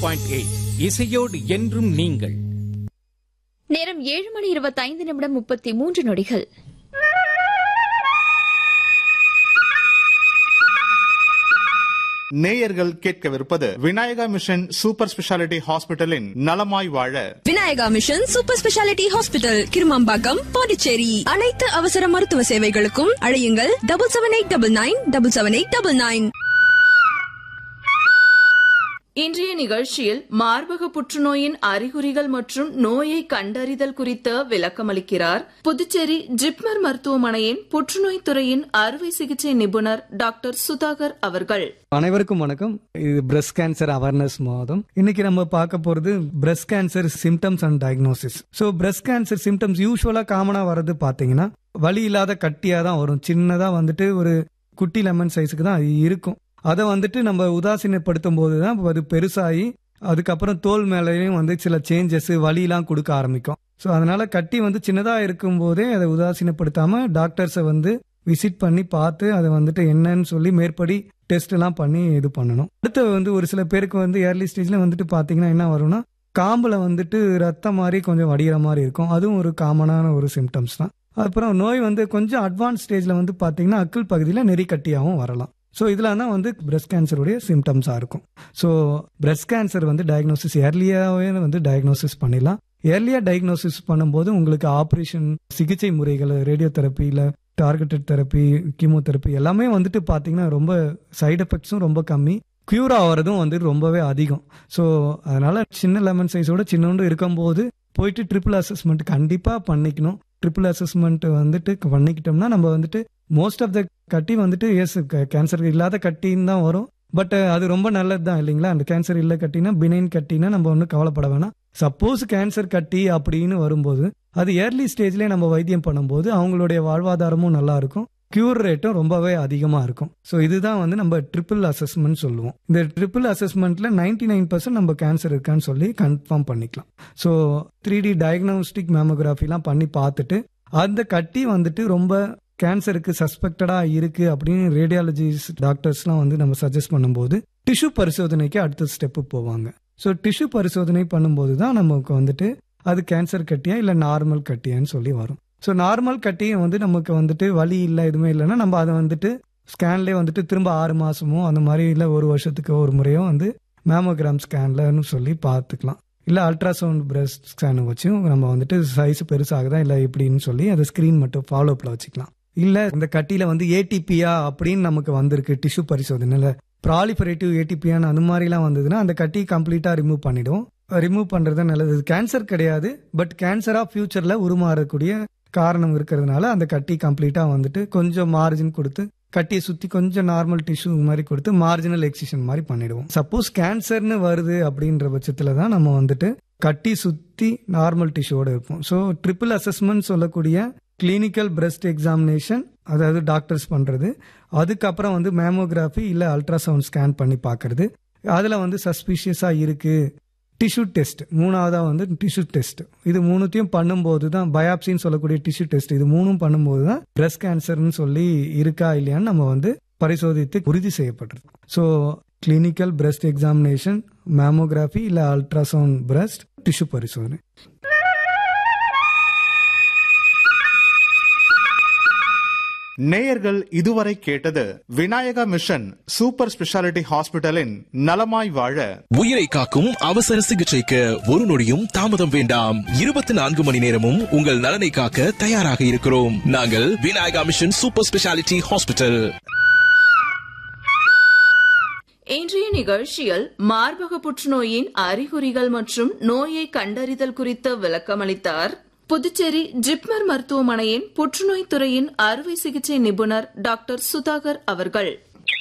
point eight இசையோடு என்றும் நீங்கள் நேரம் ஏழு மணி இருபத்தைந்து நிமிடம் முப்பத்தி மூன்று நொடிகள் நேயர்கள் கேட்கவிருப்பது விநாயகா மிஷன் சூப்பர் ஸ்பெஷாலிட்டி ஹாஸ்பிட்டலின் நலமாய் வாழ Vinayaka Mission super speciality hospital Kirumampakkam Pondicherry அனைத்து அவசர மருத்துவ சேவைகளுக்கும் அழையுங்கள் double seven eight double nine double seven eight double nine இன்றைய நிகழ்ச்சியில் மார்பக புற்றுநோயின் அறிகுறிகள் மற்றும் நோயை கண்டறிதல் குறித்த விளக்கமளிக்கிறார் புதுச்சேரி ஜிப்மர் மருத்துவமனையின் புற்றுநோய் துறையின் அறுவை சிகிச்சை நிபுணர் டாக்டர் சுதாகர் அவர்கள் அனைவருக்கும் வணக்கம் இது பிரஸ்ட் கேன்சர் அவேர்னஸ் மாதம் இன்னைக்கு நம்ம பார்க்க போறது breast cancer symptoms and diagnosis so breast cancer symptoms யூஸ்வலா காமனா வர்றது பாத்தீங்கன்னா வலி இல்லாத கட்டியா தான் வரும் சின்னதா வந்துட்டு ஒரு குட்டி லெமன் சைஸுக்கு தான் அது இருக்கும் அதை வந்துட்டு நம்ம உதாசீனப்படுத்தும் போது தான் அது பெருசாகி அதுக்கப்புறம் தோல் மேலேயும் வந்து சில சேஞ்சஸ் வலிலாம் கொடுக்க ஆரம்பிக்கும் ஸோ அதனால கட்டி வந்து சின்னதாக இருக்கும் போதே அதை உதாசீனப்படுத்தாம டாக்டர்ஸை வந்து விசிட் பண்ணி பார்த்து அதை வந்துட்டு என்னன்னு சொல்லி மேற்படி டெஸ்ட் எல்லாம் பண்ணி இது பண்ணணும் அடுத்து வந்து ஒரு சில பேருக்கு வந்து ஏர்லி ஸ்டேஜ்ல வந்துட்டு பாத்தீங்கன்னா என்ன வரும்னா காம்புல வந்துட்டு ரத்தம் மாதிரி கொஞ்சம் வடிகிற மாதிரி இருக்கும் அதுவும் ஒரு காமனான ஒரு சிம்டம்ஸ் தான் அப்புறம் நோய் வந்து கொஞ்சம் அட்வான்ஸ் ஸ்டேஜ்ல வந்து பாத்தீங்கன்னா அக்கிள் பகுதியில் நெறிக்கட்டியாகவும் வரலாம் ஸோ இதெல்லாம் தான் வந்து பிரஸ்ட் கேன்சருடைய சிம்டம்ஸாக இருக்கும் ஸோ பிரஸ்ட் கேன்சர் வந்து டயக்னோசிஸ் ஏர்லியாகவே வந்து டயக்னோசிஸ் பண்ணிடலாம் ஏர்லியாக டயக்னோசிஸ் பண்ணும்போது உங்களுக்கு ஆப்ரேஷன் சிகிச்சை முறைகள் ரேடியோ தெரப்பியில் டார்கெட்டட் தெரப்பி கீமோதெரப்பி எல்லாமே வந்துட்டு பார்த்தீங்கன்னா ரொம்ப சைடு எஃபெக்ட்ஸும் ரொம்ப கம்மி க்யூர் ஆகிறதும் வந்து ரொம்பவே அதிகம் ஸோ அதனால சின்ன லெமன் சைஸோட சின்னோண்டு இருக்கும்போது போயிட்டு ட்ரிபிள் அசஸ்மெண்ட் கண்டிப்பாக பண்ணிக்கணும் ட்ரிபிள் அசஸ்மெண்ட் வந்துட்டு பண்ணிக்கிட்டோம்னா நம்ம வந்துட்டு மோஸ்ட் ஆஃப் த கட்டி வந்துட்டு எஸ் கேன்சர் இல்லாத கட்டின்னு தான் வரும் பட் அது ரொம்ப நல்லது தான் இல்லைங்களா அந்த கேன்சர் இல்லை கட்டினா பினைன் கட்டினா நம்ம ஒன்றும் கவலைப்பட வேணாம் சப்போஸ் கேன்சர் கட்டி அப்படின்னு வரும்போது அது ஏர்லி ஸ்டேஜ்லேயே நம்ம வைத்தியம் பண்ணும்போது அவங்களுடைய வாழ்வாதாரமும் நல்லா இருக்கும் கியூர் ரேட்டும் ரொம்பவே அதிகமாக இருக்கும் ஸோ இதுதான் வந்து நம்ம ட்ரிபிள் அசஸ்மெண்ட் சொல்லுவோம் இந்த ட்ரிபிள் அசஸ்மெண்ட்ல நைன்டி நைன் பர்சன்ட் நம்ம கேன்சர் இருக்கான்னு சொல்லி கன்ஃபார்ம் பண்ணிக்கலாம் ஸோ த்ரீ டி டயக்னோஸ்டிக் மேமோகிராஃபிலாம் பண்ணி பார்த்துட்டு அந்த கட்டி வந்துட்டு ரொம்ப கேன்சருக்கு சஸ்பெக்டடா இருக்கு அப்படின்னு ரேடியாலஜிஸ்ட் டாக்டர்ஸ்லாம் வந்து நம்ம சஜஸ்ட் பண்ணும்போது டிஷ்யூ பரிசோதனைக்கு அடுத்த ஸ்டெப்பு போவாங்க ஸோ டிஷ்யூ பரிசோதனை பண்ணும்போது தான் நமக்கு வந்துட்டு அது கேன்சர் கட்டியா இல்லை நார்மல் கட்டியான்னு சொல்லி வரும் ஸோ நார்மல் கட்டியை வந்து நமக்கு வந்துட்டு வலி இல்லை எதுவுமே இல்லைன்னா நம்ம அதை வந்துட்டு ஸ்கேன்லேயே வந்துட்டு திரும்ப ஆறு மாசமோ அந்த மாதிரி இல்லை ஒரு வருஷத்துக்கு ஒரு முறையோ வந்து மேமோகிராம் ஸ்கேன்லன்னு சொல்லி பார்த்துக்கலாம் இல்லை அல்ட்ராசவுண்ட் பிரஸ்ட் ஸ்கேனை வச்சும் நம்ம வந்துட்டு சைஸ் பெருசாகுதா இல்லை எப்படின்னு சொல்லி அதை ஸ்க்ரீன் மட்டும் ஃபாலோ அப்ல வச்சுக்கலாம் இல்ல இந்த கட்டியில வந்து ஏடிபியா அப்படின்னு நமக்கு வந்திருக்கு டிஷ்யூ பரிசோதனையில ப்ராலிபரேட்டிவ் ஏடிபியான்னு அந்த மாதிரிலாம் வந்ததுன்னா அந்த கட்டி கம்ப்ளீட்டா ரிமூவ் பண்ணிடும் ரிமூவ் பண்றது நல்லது கேன்சர் கிடையாது பட் கேன்சரா ஃபியூச்சர்ல உருமாறக்கூடிய காரணம் இருக்கிறதுனால அந்த கட்டி கம்ப்ளீட்டா வந்துட்டு கொஞ்சம் மார்ஜின் கொடுத்து கட்டியை சுத்தி கொஞ்சம் நார்மல் டிஷ்யூ மாதிரி கொடுத்து மார்ஜினல் எக்ஸிஷன் மாதிரி பண்ணிடுவோம் சப்போஸ் கேன்சர்னு வருது அப்படின்ற பட்சத்துல தான் நம்ம வந்துட்டு கட்டி சுத்தி நார்மல் டிஷ்யூவோட இருப்போம் ஸோ ட்ரிபிள் அசஸ்மெண்ட் சொல்லக்கூடிய கிளினிக்கல் பிரஸ்ட் எக்ஸாமினேஷன் அதாவது டாக்டர்ஸ் பண்றது அதுக்கப்புறம் வந்து மேமோகிராஃபி இல்ல அல்ட்ராசவுண்ட் ஸ்கேன் பண்ணி பார்க்கறது அதுல வந்து சஸ்பிஷியஸா இருக்கு டிஷ்யூ டெஸ்ட் மூணாவதா வந்து டிஷ்யூ டெஸ்ட் இது மூணுத்தையும் பண்ணும்போது தான் பயாப்சின்னு சொல்லக்கூடிய டிஷ்யூ டெஸ்ட் இது மூணும் பண்ணும்போது தான் பிரஸ்ட் கேன்சர்னு சொல்லி இருக்கா இல்லையான்னு நம்ம வந்து பரிசோதித்து உறுதி செய்யப்படுறது so clinical breast examination mammography இல்ல அல்ட்ராசவுண்ட் பிரஸ்ட் டிஷ்யூ பரிசோதனை நேயர்கள் இதுவரை கேட்டது விநாயகா மிஷன் சூப்பர் ஸ்பெஷாலிட்டி ஹாஸ்பிட்டலின் நலமாய் வாழ உயிரை காக்கும் அவசர சிகிச்சைக்கு ஒரு நொடியும் தாமதம் வேண்டாம் இருபத்தி நான்கு மணி நேரமும் உங்கள் நலனை காக்க தயாராக இருக்கிறோம் நாங்கள் Vinayaka Mission super speciality hospital இன்றைய நிகழ்ச்சியில் மார்பக புற்றுநோயின் அறிகுறிகள் மற்றும் நோயை கண்டறிதல் குறித்த விளக்கமளித்தார் புதுச்சேரி ஜிப்மர் மருத்துவமனையின் புற்றுநோய் துறையின் அறுவை சிகிச்சை நிபுணர் டாக்டர் சுதாகர் அவர்கள்